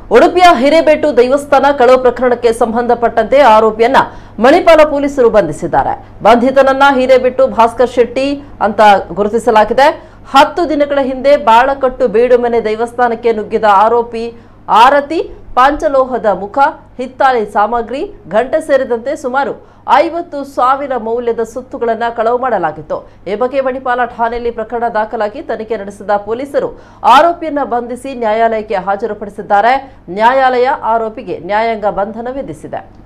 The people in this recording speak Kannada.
ಉಡುಪಿಯ ಹಿರೇಬೇಟು ದೇವಸ್ಥಾನ ಕಳವು ಪ್ರಕರಣಕ್ಕೆ ಸಂಬಂಧಪಟ್ಟಂತೆ ಆರೋಪಿಯನ್ನ ಮಣಿಪಾಲ ಪೊಲೀಸರು ಬಂಧಿಸಿದ್ದಾರೆ ಬಂಧಿತನನ್ನ ಹಿರೇಬೇಟು ಭಾಸ್ಕರ್ ಶೆಟ್ಟಿ ಅಂತ ಗುರುತಿಸಲಾಗಿದೆ ಹತ್ತು ದಿನಗಳ ಹಿಂದೆ ಬಾಳಕಟ್ಟು ಬೀಡುಮನೆ ದೇವಸ್ಥಾನಕ್ಕೆ ನುಗ್ಗಿದ ಆರೋಪಿ ಆರತಿ ಪಾಂಚಲೋಹದ ಮುಖ ಹಿತ್ತಾಳೆ ಸಾಮಗ್ರಿ ಗಂಟೆ ಸೇರಿದಂತೆ ಸುಮಾರು ಐವತ್ತು ಸಾವಿರ ಮೌಲ್ಯದ ಸೊತ್ತುಗಳನ್ನು ಕಳವು ಮಾಡಲಾಗಿತ್ತು ಈ ಬಗ್ಗೆ ಮಣಿಪಾಲ ಠಾಣೆಯಲ್ಲಿ ಪ್ರಕರಣ ದಾಖಲಾಗಿ ತನಿಖೆ ನಡೆಸಿದ ಪೊಲೀಸರು ಆರೋಪಿಯನ್ನ ಬಂಧಿಸಿ ನ್ಯಾಯಾಲಯಕ್ಕೆ ಹಾಜರುಪಡಿಸಿದ್ದಾರೆ ನ್ಯಾಯಾಲಯ ಆರೋಪಿಗೆ ನ್ಯಾಯಾಂಗ ಬಂಧನ ವಿಧಿಸಿದೆ